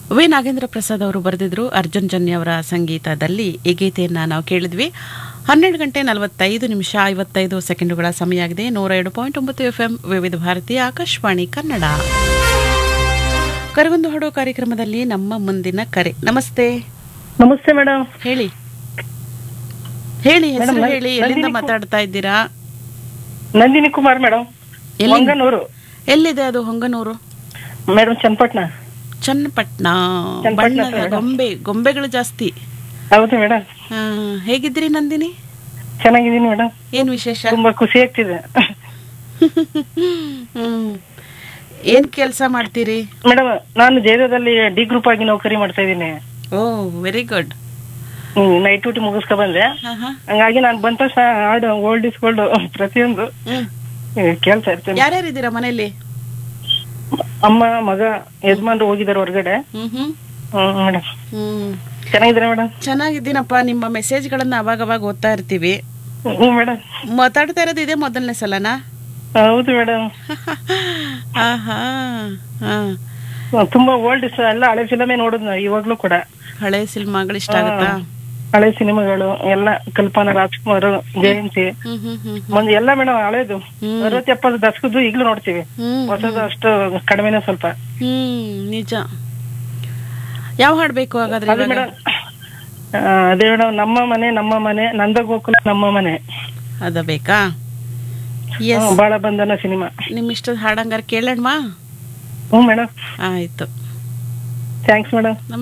V Nagendra Prasad ಅವರು ಬರೆದಿದ್ರು ಅರ್ಜುನ್ ಜನ್ಯ ಅವರ ಸಂಗೀತದಲ್ಲಿ ಈ ಗೀತೆಯನ್ನ ನಾವು ಕೇಳಿದ್ವಿ ಹನ್ನೆರಡು ಗಂಟೆ ನಲವತ್ತೈದು ನಿಮಿಷ ಐವತ್ತೈದು ಸೆಕೆಂಡುಗಳ ಸಮಯ ಆಗಿದೆ ನೂರ ಎರಡು ಪಾಯಿಂಟ್ ಒಂಬತ್ತು ಎಫ್ ಎಂ ವಿವಿಧ ಭಾರತಿ ಆಕಾಶವಾಣಿ ಕನ್ನಡ ಕರಗೊಂದು ಹಾಡು ಕಾರ್ಯಕ್ರಮದಲ್ಲಿ ನಮ್ಮ ಮುಂದಿನ ಕರೆ ನಮಸ್ತೆ ನಮಸ್ತೆ ಮೇಡಮ್ ಹೇಳಿ ಹೇಳಿ ಹೆಸರು Madam, ಹೇಳಿ ನಂದಿನಿ ಎಲ್ಲಿಂದ ಕು- ಮಾತಾಡ್ತಾ ಇದ್ದೀರಾ ನಂದಿನಿ ಕುಮಾರ್ ಮೇಡಮ್ ಎಲ್ಲಿ ಮಂಗನೂರು ಎಲ್ಲಿದೆ ಅದು ಹೊಂಗನೂರು ಮೇಡಮ್ ಚನ್ನಪಟ್ಟಣ ಚನ್ನಪಟ್ಟಣ ಚನ್ನಪಟ್ಟಣ ಬಣ್ಣದ madam. ಗೊಂಬೆ ಗೊಂಬೆಗಳು ಜಾಸ್ತಿ ಹೌದು ಮೇಡಮ್ ಆ, ಹೇಗಿದ್ರಿ ನಂದಿನಿ ಚೆನ್ನಾಗಿದ್ದೀನಿ ಮೇಡಮ್ ಏನ್ ವಿಶೇಷ ತುಂಬಾ ಖುಷಿ ಆಗ್ತಿದೆ ಹ್ಮ್ ಏನ್ ಕೆಲಸ ಮಾಡ್ತೀರಿ ಮೇಡಮ್ ನಾನು ಜೈದದಲ್ಲಿ ಡಿ ಗ್ರೂಪ್ ಆಗಿ ನೌಕರಿ ಮಾಡ್ತಾ ಇದ್ದೀನಿ ಓ ವೆರಿ ಗುಡ್ ನೈಟ್ ಡ್ಯೂಟಿ ಮುಗಿಸ್ಕೊ ಬಂದೆ ಹಂಗಾಗಿ ನಾನು ಬಂದ ತಕ್ಷಣ ಹಾಡು ಓಲ್ಡ್ ಇಸ್ ಗೋಲ್ಡ್ ಪ್ರತಿಯೊಂದು ಹ್ಮ್ ಏ, ಕೇಳ್ತಾ ಇರ್ತೇನೆ ಯಾರ್ಯಾರಿದ್ದೀರಾ ಮನೇಲಿ ಅಮ್ಮ ಮಗ ಯಜಮಾನ್ರು ಹೋಗಿದ್ದಾರೆ ಹೊರಗಡೆ ಹ್ಮ್ ಹ್ಮ್ ಹ್ಮ್ ಮೇಡಮ್ ಹ್ಮ್ ಚೆನ್ನಾಗಿದ್ದೀರಾ ಮೇಡಮ್ ಚೆನ್ನಾಗಿದ್ದೀನಪ್ಪ ನಿಮ್ಮ ಮೆಸೇಜ್ಗಳನ್ನ ಅವಾಗ ಅವಾಗ ಓದ್ತಾ ಇರ್ತೀವಿ ಹ್ಞೂ ಮೇಡಮ್ ಮಾತಾಡ್ತಾ ಇರೋದು ಇದೇ ಮೊದಲನೇ ಸಲನಾ ಹೌದು ಮೇಡಮ್ ಆಹಾ ಹಾ ತುಂಬಾ ಓಲ್ಡ್ ಎಲ್ಲ ಹಳೆ ಫಿಲಮೇ ನೋಡುದು ನಾವು ಇವಾಗ್ಲೂ ಕೂಡ ಹಳೆ ಸಿನಿಮಾಗಳು ಇಷ್ಟ ಆಗುತ್ತಾ ಹಳೆ ಸಿನಿಮಾಗಳು ಎಲ್ಲ ಕಲ್ಪನಾ ರಾಜ್ಕುಮಾರ್ ಜಯಂತಿ ಹ್ಮ್ ಹ್ಮ್ ಹ್ಮ್ ಮುಂದೆ ಎಲ್ಲ ಮೇಡಮ್ ಹಳೇದು ಹ್ಮ್. ಅರವತ್ತು ಎಪ್ಪತ್ತು ದಶಕದ್ದು ಈಗ್ಲೂ ನೋಡ್ತೀವಿ ಹ್ಮ್ ಹೊಸದು ಅಷ್ಟು ಕಡಿಮೆನೆ ಸ್ವಲ್ಪ ಹ್ಮ್ ನಿಜ ಯಾವ ಹಾಡ್ ಬೇಕು ಹಾಗಾದ್ರೆ ಅದೇ ಇವಾಗ? ಮೇಡಮ್ ಅದೇ ಮೇಡಮ್ ನಮ್ಮ ಮನೆ ನಮ್ಮ ಮನೆ ನಂದ ಗೋಕುಲ ನಮ್ಮ ಮನೆ ಅದ ಬೇಕಾ ಎಸ್ ಹ್ಮ್, ಬಾಳ ಬಂಧನ ಸಿನಿಮಾ ನಿಮ್ ಇಷ್ಟದ ಹಾಡಂಗಾರ ಕೇಳೋಣವಾ ಹ್ಞೂ ಮೇಡಮ್ ಆಯ್ತು ಥ್ಯಾಂಕ್ಸ್ ಮೇಡಮ್